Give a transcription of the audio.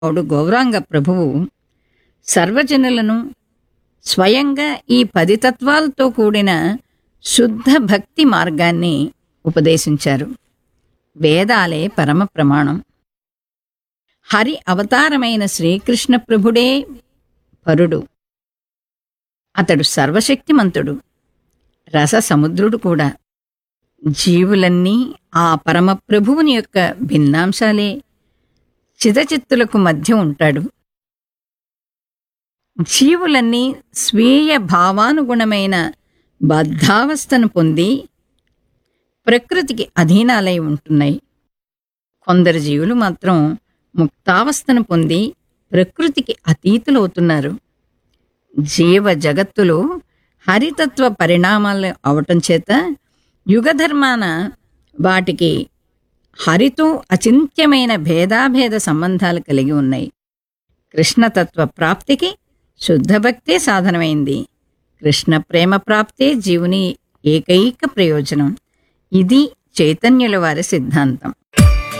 మహానుభావుడు గౌరాంగ ప్రభువు సర్వజనులను స్వయంగా ఈ పది తత్వాలతో కూడిన శుద్ధ భక్తి మార్గాన్ని ఉపదేశించారు వేదాలే పరమ ప్రమాణం హరి అవతారమైన శ్రీకృష్ణ ప్రభుడే పరుడు అతడు సర్వశక్తిమంతుడు రస సముద్రుడు కూడా జీవులన్నీ ఆ పరమ ప్రభువుని యొక్క భిన్నాంశాలే చిదచిత్తులకు మధ్య ఉంటాడు జీవులన్నీ స్వీయ భావానుగుణమైన బద్ధావస్థను పొంది ప్రకృతికి అధీనాలై ఉంటున్నాయి కొందరు జీవులు మాత్రం ముక్తావస్థను పొంది ప్రకృతికి అతీతులవుతున్నారు జీవ జగత్తులో హరితత్వ పరిణామాలు అవటం చేత యుగధర్మాన వాటికి హరితో అచింత్యమైన భేదాభేద సంబంధాలు కలిగి ఉన్నాయి కృష్ణతత్వ ప్రాప్తికి శుద్ధ భక్తే సాధనమైంది కృష్ణ ప్రేమ ప్రాప్తే జీవుని ఏకైక ప్రయోజనం ఇది చైతన్యుల వారి సిద్ధాంతం